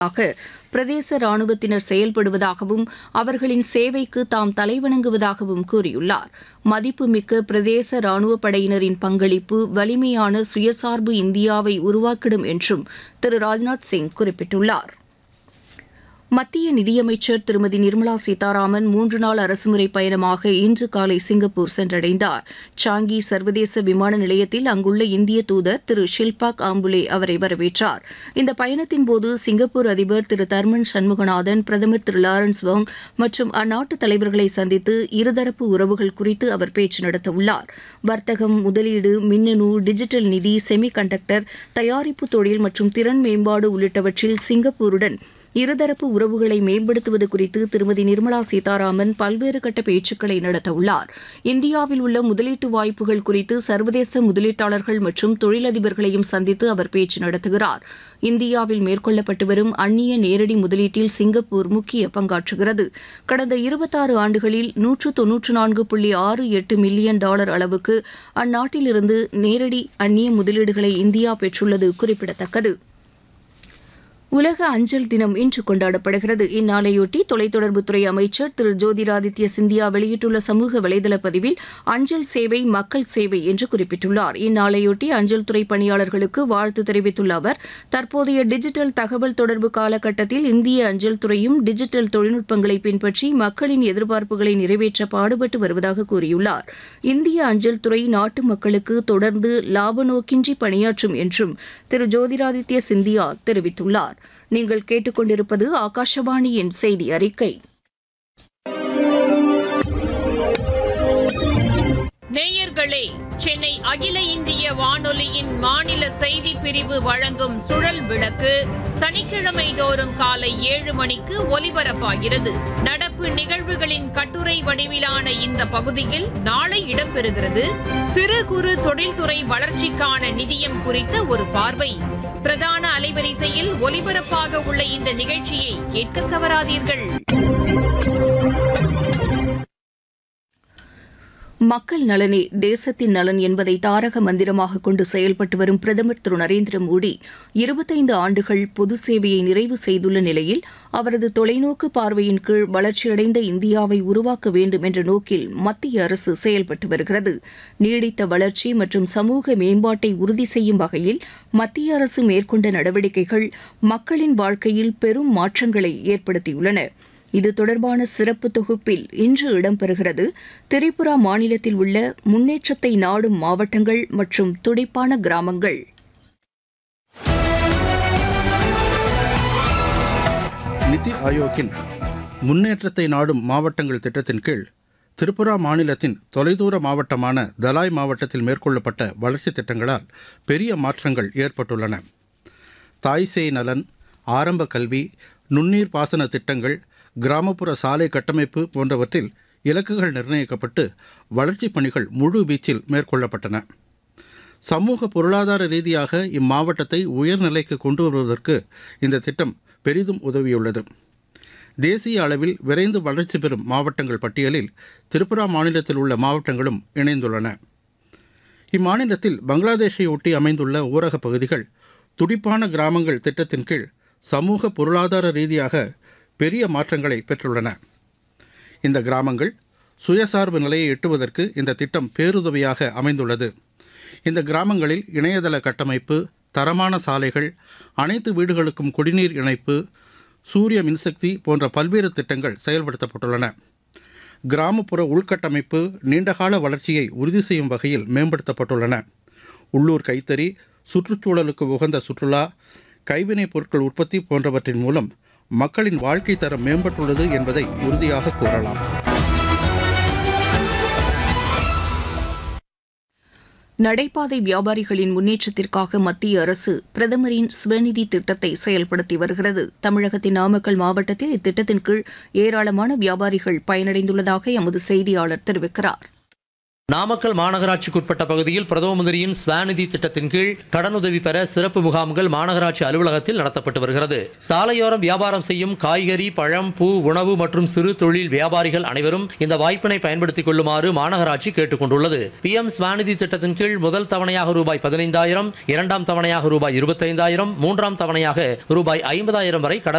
ஆக பிரதேச ராணுவத்தினர் செயல்படுவதாகவும் அவர்களின் சேவைக்கு தாம் தலைவணங்குவதாகவும் கூறியுள்ளார் மதிப்புமிக்க பிரதேச ராணுவப் படையினரின் பங்களிப்பு வலிமையான சுயசார்பு இந்தியாவை உருவாக்கிடும் என்றும் திரு ராஜ்நாத் சிங் குறிப்பிட்டுள்ளார் மத்திய நிதியமைச்சர் திருமதி நிர்மலா சீதாராமன் மூன்று நாள் அரசுமுறை பயணமாக இன்று காலை சிங்கப்பூர் சென்றடைந்தார் சாங்கி சர்வதேச விமான நிலையத்தில் அங்குள்ள இந்திய தூதர் திரு ஷில்பாக் ஆம்புலே அவரை வரவேற்றார் இந்த பயணத்தின் போது சிங்கப்பூர் அதிபர் திரு தர்மன் சண்முகநாதன் பிரதமர் திரு லாரன்ஸ் வாங் மற்றும் அந்நாட்டு தலைவர்களை சந்தித்து இருதரப்பு உறவுகள் குறித்து அவர் பேச்சு நடத்தவுள்ளார் வர்த்தகம் முதலீடு மின்னணு டிஜிட்டல் நிதி செமி கண்டக்டர் தயாரிப்பு தொழில் மற்றும் திறன் மேம்பாடு உள்ளிட்டவற்றில் சிங்கப்பூருடன் இருதரப்பு உறவுகளை மேம்படுத்துவது குறித்து திருமதி நிர்மலா சீதாராமன் பல்வேறு கட்ட பேச்சுக்களை நடத்தவுள்ளார் இந்தியாவில் உள்ள முதலீட்டு வாய்ப்புகள் குறித்து சர்வதேச முதலீட்டாளர்கள் மற்றும் தொழிலதிபர்களையும் சந்தித்து அவர் பேச்சு நடத்துகிறார் இந்தியாவில் மேற்கொள்ளப்பட்டு வரும் அந்நிய நேரடி முதலீட்டில் சிங்கப்பூர் முக்கிய பங்காற்றுகிறது கடந்த இருபத்தாறு ஆண்டுகளில் நூற்று தொன்னூற்று நான்கு புள்ளி ஆறு எட்டு மில்லியன் டாலர் அளவுக்கு அந்நாட்டிலிருந்து நேரடி அந்நிய முதலீடுகளை இந்தியா பெற்றுள்ளது குறிப்பிடத்தக்கது உலக அஞ்சல் தினம் இன்று கொண்டாடப்படுகிறது இந்நாளையொட்டி தொலைத்தொடர்புத்துறை அமைச்சர் திரு ஜோதிராதித்ய சிந்தியா வெளியிட்டுள்ள சமூக வலைதள பதிவில் அஞ்சல் சேவை மக்கள் சேவை என்று குறிப்பிட்டுள்ளார் இந்நாளையொட்டி அஞ்சல் துறை பணியாளர்களுக்கு வாழ்த்து தெரிவித்துள்ள அவர் தற்போதைய டிஜிட்டல் தகவல் தொடர்பு காலகட்டத்தில் இந்திய அஞ்சல் துறையும் டிஜிட்டல் தொழில்நுட்பங்களை பின்பற்றி மக்களின் எதிர்பார்ப்புகளை நிறைவேற்ற பாடுபட்டு வருவதாக கூறியுள்ளார் இந்திய அஞ்சல் துறை நாட்டு மக்களுக்கு தொடர்ந்து லாப நோக்கின்றி பணியாற்றும் என்றும் திரு ஜோதிராதித்ய சிந்தியா தெரிவித்துள்ளார் நீங்கள் கேட்டுக்கொண்டிருப்பது ஆகாஷவாணியின் செய்தி அறிக்கை நேயர்களே சென்னை அகில இந்திய வானொலியின் மாநில செய்தி பிரிவு வழங்கும் சுழல் விளக்கு சனிக்கிழமை தோறும் காலை ஏழு மணிக்கு ஒலிபரப்பாகிறது நடப்பு நிகழ்வுகளின் கட்டுரை வடிவிலான இந்த பகுதியில் நாளை இடம்பெறுகிறது சிறு குறு தொழில்துறை வளர்ச்சிக்கான நிதியம் குறித்த ஒரு பார்வை பிரதான அலைவரிசையில் ஒலிபரப்பாக உள்ள இந்த நிகழ்ச்சியை கேட்க தவறாதீர்கள் மக்கள் நலனே தேசத்தின் நலன் என்பதை தாரக மந்திரமாக கொண்டு செயல்பட்டு வரும் பிரதமர் திரு நரேந்திர மோடி இருபத்தைந்து ஆண்டுகள் பொது சேவையை நிறைவு செய்துள்ள நிலையில் அவரது தொலைநோக்கு பார்வையின் கீழ் வளர்ச்சியடைந்த இந்தியாவை உருவாக்க வேண்டும் என்ற நோக்கில் மத்திய அரசு செயல்பட்டு வருகிறது நீடித்த வளர்ச்சி மற்றும் சமூக மேம்பாட்டை உறுதி செய்யும் வகையில் மத்திய அரசு மேற்கொண்ட நடவடிக்கைகள் மக்களின் வாழ்க்கையில் பெரும் மாற்றங்களை ஏற்படுத்தியுள்ளன இது தொடர்பான சிறப்பு தொகுப்பில் இன்று இடம்பெறுகிறது திரிபுரா மாநிலத்தில் உள்ள முன்னேற்றத்தை நாடும் மாவட்டங்கள் மற்றும் துடிப்பான கிராமங்கள் நிதி ஆயோக்கின் முன்னேற்றத்தை நாடும் மாவட்டங்கள் திட்டத்தின் கீழ் திரிபுரா மாநிலத்தின் தொலைதூர மாவட்டமான தலாய் மாவட்டத்தில் மேற்கொள்ளப்பட்ட வளர்ச்சித் திட்டங்களால் பெரிய மாற்றங்கள் ஏற்பட்டுள்ளன தாய்சேய் நலன் ஆரம்ப கல்வி நுண்ணீர் பாசன திட்டங்கள் கிராமப்புற சாலை கட்டமைப்பு போன்றவற்றில் இலக்குகள் நிர்ணயிக்கப்பட்டு வளர்ச்சிப் பணிகள் முழு வீச்சில் மேற்கொள்ளப்பட்டன சமூக பொருளாதார ரீதியாக இம்மாவட்டத்தை உயர்நிலைக்கு கொண்டு வருவதற்கு இந்த திட்டம் பெரிதும் உதவியுள்ளது தேசிய அளவில் விரைந்து வளர்ச்சி பெறும் மாவட்டங்கள் பட்டியலில் திரிபுரா மாநிலத்தில் உள்ள மாவட்டங்களும் இணைந்துள்ளன இம்மாநிலத்தில் பங்களாதேஷை ஒட்டி அமைந்துள்ள ஊரகப் பகுதிகள் துடிப்பான கிராமங்கள் திட்டத்தின் கீழ் சமூக பொருளாதார ரீதியாக பெரிய மாற்றங்களை பெற்றுள்ளன இந்த கிராமங்கள் சுயசார்பு நிலையை எட்டுவதற்கு இந்த திட்டம் பேருதவியாக அமைந்துள்ளது இந்த கிராமங்களில் இணையதள கட்டமைப்பு தரமான சாலைகள் அனைத்து வீடுகளுக்கும் குடிநீர் இணைப்பு சூரிய மின்சக்தி போன்ற பல்வேறு திட்டங்கள் செயல்படுத்தப்பட்டுள்ளன கிராமப்புற உள்கட்டமைப்பு நீண்டகால வளர்ச்சியை உறுதி செய்யும் வகையில் மேம்படுத்தப்பட்டுள்ளன உள்ளூர் கைத்தறி சுற்றுச்சூழலுக்கு உகந்த சுற்றுலா கைவினைப் பொருட்கள் உற்பத்தி போன்றவற்றின் மூலம் மக்களின் வாழ்க்கை தரம் மேம்பட்டுள்ளது என்பதை உறுதியாக கூறலாம் நடைபாதை வியாபாரிகளின் முன்னேற்றத்திற்காக மத்திய அரசு பிரதமரின் ஸ்வநிதி திட்டத்தை செயல்படுத்தி வருகிறது தமிழகத்தின் நாமக்கல் மாவட்டத்தில் இத்திட்டத்தின் கீழ் ஏராளமான வியாபாரிகள் பயனடைந்துள்ளதாக எமது செய்தியாளர் தெரிவிக்கிறார் நாமக்கல் மாநகராட்சிக்குட்பட்ட பகுதியில் பிரதம மந்திரியின் ஸ்வாநிதி திட்டத்தின் கீழ் கடனுதவி பெற சிறப்பு முகாம்கள் மாநகராட்சி அலுவலகத்தில் நடத்தப்பட்டு வருகிறது சாலையோரம் வியாபாரம் செய்யும் காய்கறி பழம் பூ உணவு மற்றும் சிறு தொழில் வியாபாரிகள் அனைவரும் இந்த வாய்ப்பினை பயன்படுத்திக் கொள்ளுமாறு மாநகராட்சி கேட்டுக் கொண்டுள்ளது பி எம் ஸ்வாநிதி திட்டத்தின் கீழ் முதல் தவணையாக ரூபாய் பதினைந்தாயிரம் இரண்டாம் தவணையாக ரூபாய் இருபத்தைந்தாயிரம் மூன்றாம் தவணையாக ரூபாய் ஐம்பதாயிரம் வரை கடன்